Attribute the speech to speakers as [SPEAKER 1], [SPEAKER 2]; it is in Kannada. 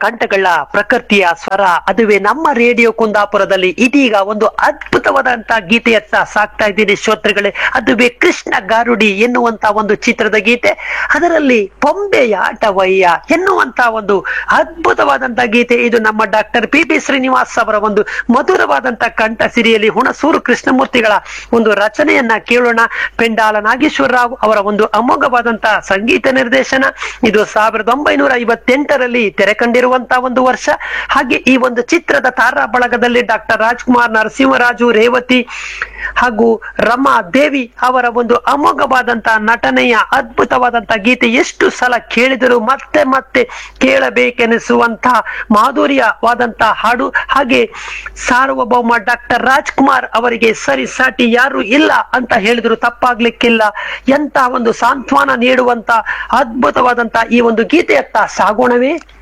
[SPEAKER 1] ಕಂಠಗಳ ಪ್ರಕೃತಿಯ ಸ್ವರ ಅದುವೇ ನಮ್ಮ ರೇಡಿಯೋ ಕುಂದಾಪುರದಲ್ಲಿ ಇದೀಗ ಒಂದು ಅದ್ಭುತವಾದಂತ ಗೀತೆಯತ್ತ ಸಾಕ್ತಾ ಇದ್ದೀನಿ ಶ್ರೋತೃಗಳೇ ಅದುವೇ ಕೃಷ್ಣ ಗಾರುಡಿ ಎನ್ನುವಂತ ಒಂದು ಚಿತ್ರದ ಗೀತೆ ಅದರಲ್ಲಿ ಬೊಂಬೆಯ ಆಟವಯ್ಯ ಎನ್ನುವಂತ ಒಂದು ಅದ್ಭುತವಾದಂತ ಗೀತೆ ಇದು ನಮ್ಮ ಡಾಕ್ಟರ್ ಪಿ ಪಿ ಶ್ರೀನಿವಾಸ್ ಅವರ ಒಂದು ಮಧುರವಾದಂತ ಕಂಠ ಸಿರಿಯಲ್ಲಿ ಹುಣಸೂರು ಕೃಷ್ಣಮೂರ್ತಿಗಳ ಒಂದು ರಚನೆಯನ್ನ ಕೇಳೋಣ ಪೆಂಡಾಲ ನಾಗೇಶ್ವರರಾವ್ ಅವರ ಒಂದು ಅಮೋಘವಾದಂತ ಸಂಗೀತ ನಿರ್ದೇಶನ ಇದು ಸಾವಿರದ ಒಂಬೈನೂರ ಐವತ್ತೆಂಟರಲ್ಲಿ ತೆರೆ ಕಂಡಿರುವಂತಹ ಒಂದು ವರ್ಷ ಹಾಗೆ ಈ ಒಂದು ಚಿತ್ರದ ತಾರಾ ಬಳಗದಲ್ಲಿ ಡಾಕ್ಟರ್ ರಾಜ್ಕುಮಾರ್ ನರಸಿಂಹರಾಜು ರೇವತಿ ಹಾಗೂ ರಮಾ ದೇವಿ ಅವರ ಒಂದು ಅಮೋಘವಾದಂತ ನಟನೆಯ ಅದ್ಭುತವಾದಂತ ಗೀತೆ ಎಷ್ಟು ಸಲ ಕೇಳಿದರೂ ಮತ್ತೆ ಮತ್ತೆ ಕೇಳಬೇಕೆನಿಸುವಂತಹ ಮಾಧುರ್ಯವಾದಂತ ಹಾಡು ಹಾಗೆ ಸಾರ್ವಭೌಮ ಡಾಕ್ಟರ್ ರಾಜ್ಕುಮಾರ್ ಅವರಿಗೆ ಸರಿ ಸಾಟಿ ಯಾರು ಇಲ್ಲ ಅಂತ ಹೇಳಿದ್ರು ತಪ್ಪಾಗ್ಲಿಕ್ಕಿಲ್ಲ ಎಂತ ಒಂದು ಸಾಂತ್ವನ ನೀಡುವಂತ ಅದ್ಭುತವಾದಂತ ಈ ಒಂದು ಗೀತೆಯತ್ತ ಸಾಗೋಣವೇ